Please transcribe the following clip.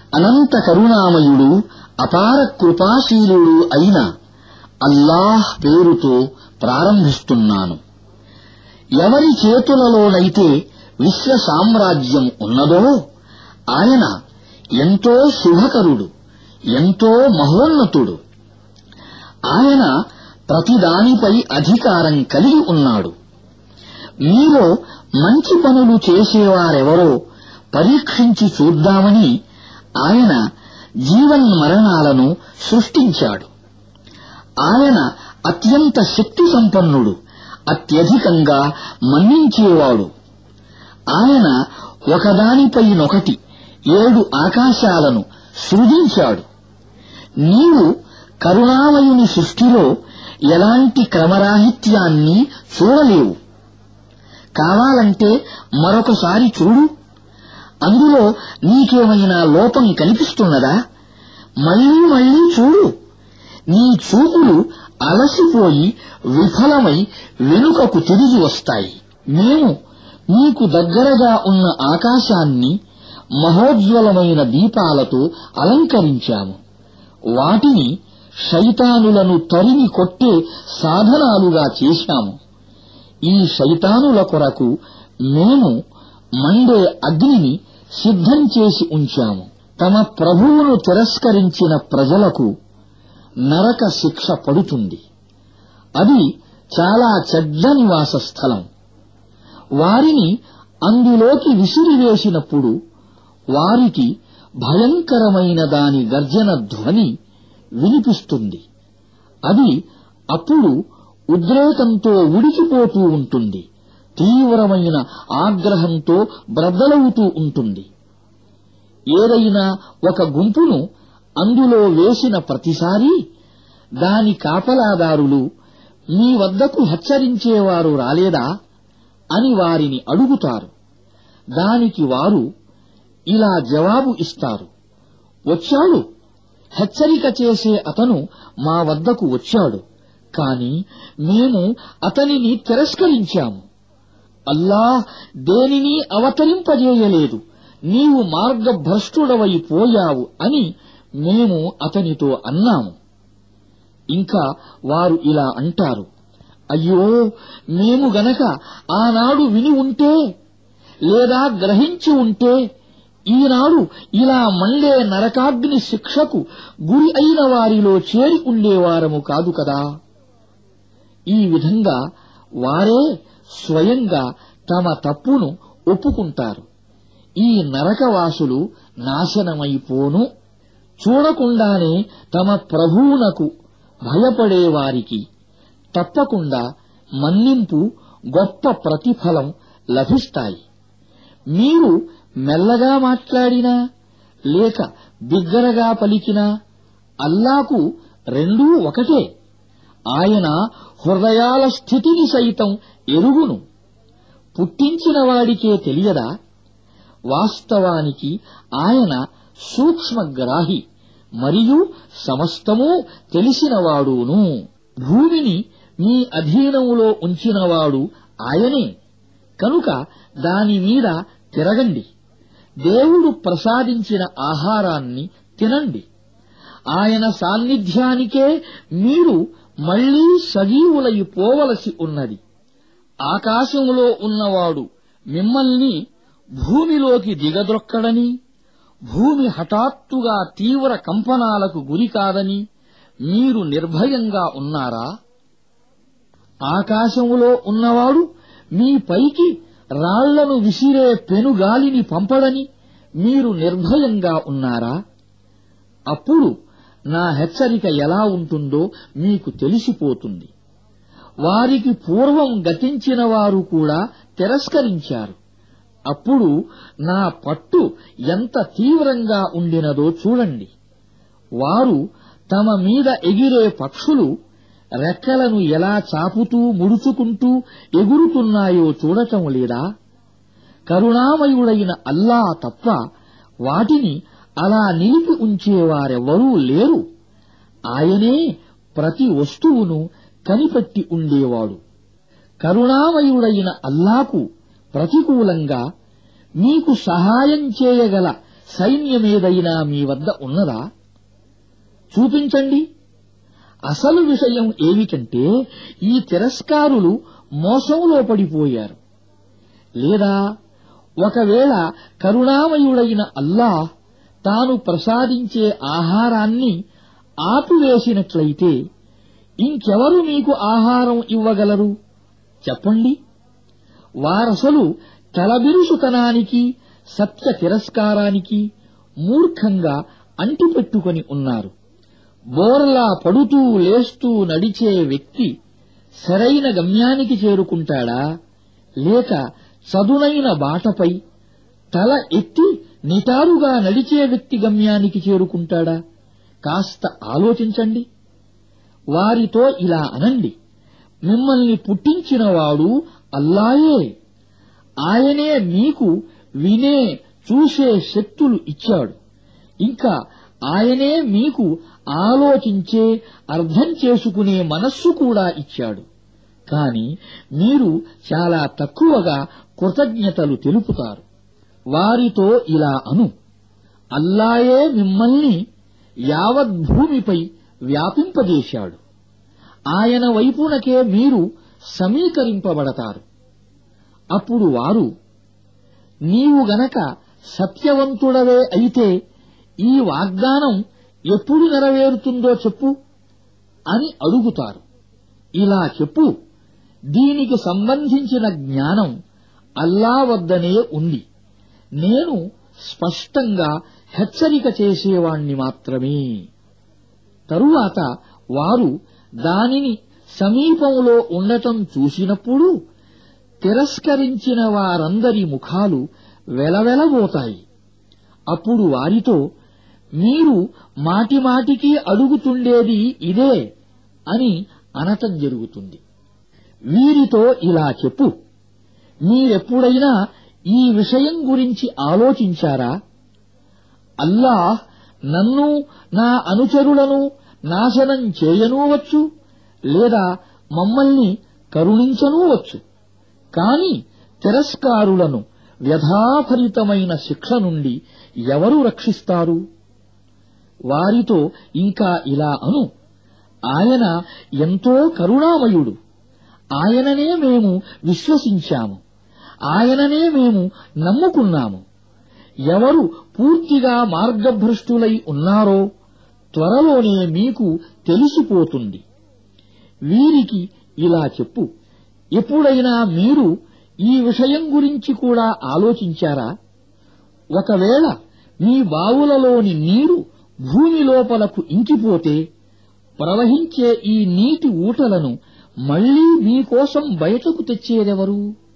అనంత కరుణామయుడు అపార కృపాశీలుడు అయిన అల్లాహ్ పేరుతో ప్రారంభిస్తున్నాను ఎవరి చేతులలోనైతే విశ్వ సామ్రాజ్యం ఉన్నదో ఆయన ఎంతో శుభకరుడు ఎంతో మహోన్నతుడు ఆయన ప్రతిదానిపై అధికారం కలిగి ఉన్నాడు మీలో మంచి పనులు చేసేవారెవరో పరీక్షించి చూద్దామని ఆయన జీవన్మరణాలను సృష్టించాడు ఆయన అత్యంత శక్తి సంపన్నుడు అత్యధికంగా మన్నించేవాడు ఆయన ఒకదానిపైనొకటి ఏడు ఆకాశాలను సృజించాడు నీవు కరుణామయుని సృష్టిలో ఎలాంటి క్రమరాహిత్యాన్ని చూడలేవు కావాలంటే మరొకసారి చూడు అందులో నీకేమైనా లోపం కనిపిస్తున్నదా మళ్ళీ మళ్ళీ చూడు నీ చూపులు అలసిపోయి విఫలమై వెనుకకు తిరిగి వస్తాయి మేము నీకు దగ్గరగా ఉన్న ఆకాశాన్ని మహోజ్వలమైన దీపాలతో అలంకరించాము వాటిని శైతానులను తరిమి కొట్టే సాధనాలుగా చేశాము ఈ శైతానుల కొరకు మేము మండే అగ్నిని సిద్ధం చేసి ఉంచాము తమ ప్రభువును తిరస్కరించిన ప్రజలకు నరక శిక్ష పడుతుంది అది చాలా చెడ్డ నివాస స్థలం వారిని అందులోకి విసిరివేసినప్పుడు వారికి భయంకరమైన దాని గర్జన ధ్వని వినిపిస్తుంది అది అప్పుడు ఉద్రేకంతో ఉడికిపోతూ ఉంటుంది తీవ్రమైన ఆగ్రహంతో బ్రద్దలవుతూ ఉంటుంది ఏదైనా ఒక గుంపును అందులో వేసిన ప్రతిసారీ దాని కాపలాదారులు మీ వద్దకు హెచ్చరించేవారు రాలేదా అని వారిని అడుగుతారు దానికి వారు ఇలా జవాబు ఇస్తారు వచ్చాడు హెచ్చరిక చేసే అతను మా వద్దకు వచ్చాడు కాని మేము అతనిని తిరస్కరించాము అల్లాహ్ దేనిని అవతరింపజేయలేదు నీవు మార్గభ్రష్టుడవై పోయావు అని మేము అతనితో అన్నాము ఇంకా వారు ఇలా అంటారు అయ్యో మేము గనక ఆనాడు విని ఉంటే లేదా గ్రహించి ఉంటే ఈనాడు ఇలా మండే నరకాగ్ని శిక్షకు గురి అయిన వారిలో చేరి ఉండేవారము కాదు కదా ఈ విధంగా వారే స్వయంగా తమ తప్పును ఒప్పుకుంటారు ఈ నరకవాసులు నాశనమైపోను చూడకుండానే తమ ప్రభువునకు భయపడేవారికి తప్పకుండా మన్నింపు గొప్ప ప్రతిఫలం లభిస్తాయి మీరు మెల్లగా మాట్లాడినా లేక బిగ్గరగా పలికినా అల్లాకు రెండూ ఒకటే ఆయన హృదయాల స్థితిని సైతం ఎరుగును పుట్టించిన వాడికే తెలియదా వాస్తవానికి ఆయన సూక్ష్మగ్రాహి మరియు సమస్తమూ తెలిసినవాడును భూమిని మీ అధీనములో ఉంచినవాడు ఆయనే కనుక దాని మీద తిరగండి దేవుడు ప్రసాదించిన ఆహారాన్ని తినండి ఆయన సాన్నిధ్యానికే మీరు మళ్లీ సజీవులై పోవలసి ఉన్నది ఆకాశములో ఉన్నవాడు మిమ్మల్ని భూమిలోకి దిగద్రొక్కడని భూమి హఠాత్తుగా తీవ్ర కంపనాలకు గురికాదని మీరు నిర్భయంగా ఉన్నారా ఆకాశములో ఉన్నవాడు మీ పైకి రాళ్లను విసిరే పెనుగాలిని పంపడని మీరు నిర్భయంగా ఉన్నారా అప్పుడు నా హెచ్చరిక ఎలా ఉంటుందో మీకు తెలిసిపోతుంది వారికి పూర్వం గతించిన వారు కూడా తిరస్కరించారు అప్పుడు నా పట్టు ఎంత తీవ్రంగా ఉండినదో చూడండి వారు తమ మీద ఎగిరే పక్షులు రెక్కలను ఎలా చాపుతూ ముడుచుకుంటూ ఎగురుతున్నాయో చూడటం లేదా కరుణామయుడైన అల్లా తప్ప వాటిని అలా నిలిపి ఉంచేవారెవరూ లేరు ఆయనే ప్రతి వస్తువును కనిపెట్టి ఉండేవాడు కరుణామయుడైన అల్లాకు ప్రతికూలంగా మీకు సహాయం చేయగల సైన్యమేదైనా మీ వద్ద ఉన్నదా చూపించండి అసలు విషయం ఏమిటంటే ఈ తిరస్కారులు మోసంలో పడిపోయారు లేదా ఒకవేళ కరుణామయుడైన అల్లాహ్ తాను ప్రసాదించే ఆహారాన్ని ఆపివేసినట్లయితే ఇంకెవరు మీకు ఆహారం ఇవ్వగలరు చెప్పండి వారసలు తలబిరుసుతనానికి సత్య తిరస్కారానికి మూర్ఖంగా అంటిపెట్టుకొని ఉన్నారు బోర్లా పడుతూ లేస్తూ నడిచే వ్యక్తి సరైన గమ్యానికి చేరుకుంటాడా లేక చదునైన బాటపై తల ఎత్తి నిటారుగా నడిచే వ్యక్తి గమ్యానికి చేరుకుంటాడా కాస్త ఆలోచించండి వారితో ఇలా అనండి మిమ్మల్ని పుట్టించినవాడు అల్లాయే ఆయనే మీకు వినే చూసే శక్తులు ఇచ్చాడు ఇంకా ఆయనే మీకు ఆలోచించే అర్థం చేసుకునే మనస్సు కూడా ఇచ్చాడు కాని మీరు చాలా తక్కువగా కృతజ్ఞతలు తెలుపుతారు వారితో ఇలా అను అల్లాయే మిమ్మల్ని యావత్ భూమిపై వ్యాపింపజేశాడు ఆయన వైపునకే మీరు సమీకరింపబడతారు అప్పుడు వారు నీవు గనక సత్యవంతుడవే అయితే ఈ వాగ్దానం ఎప్పుడు నెరవేరుతుందో చెప్పు అని అడుగుతారు ఇలా చెప్పు దీనికి సంబంధించిన జ్ఞానం అల్లా వద్దనే ఉంది నేను స్పష్టంగా హెచ్చరిక చేసేవాణ్ణి మాత్రమే తరువాత వారు దానిని సమీపంలో ఉండటం చూసినప్పుడు తిరస్కరించిన వారందరి ముఖాలు వెలవెలబోతాయి అప్పుడు వారితో మీరు మాటిమాటికి అడుగుతుండేది ఇదే అని అనటం జరుగుతుంది వీరితో ఇలా చెప్పు మీరెప్పుడైనా ఈ విషయం గురించి ఆలోచించారా అల్లాహ్ నన్ను నా అనుచరులను నాశనం చేయనూవచ్చు లేదా మమ్మల్ని కరుణించనూవచ్చు కాని తిరస్కారులను వ్యధాభరితమైన శిక్ష నుండి ఎవరు రక్షిస్తారు వారితో ఇంకా ఇలా అను ఆయన ఎంతో కరుణామయుడు ఆయననే మేము విశ్వసించాము ఆయననే మేము నమ్ముకున్నాము ఎవరు పూర్తిగా మార్గభ్రష్టులై ఉన్నారో త్వరలోనే మీకు తెలిసిపోతుంది వీరికి ఇలా చెప్పు ఎప్పుడైనా మీరు ఈ విషయం గురించి కూడా ఆలోచించారా ఒకవేళ మీ బావులలోని నీరు భూమి లోపలకు ఇంకిపోతే ప్రవహించే ఈ నీటి ఊటలను మళ్లీ మీకోసం బయటకు తెచ్చేదెవరు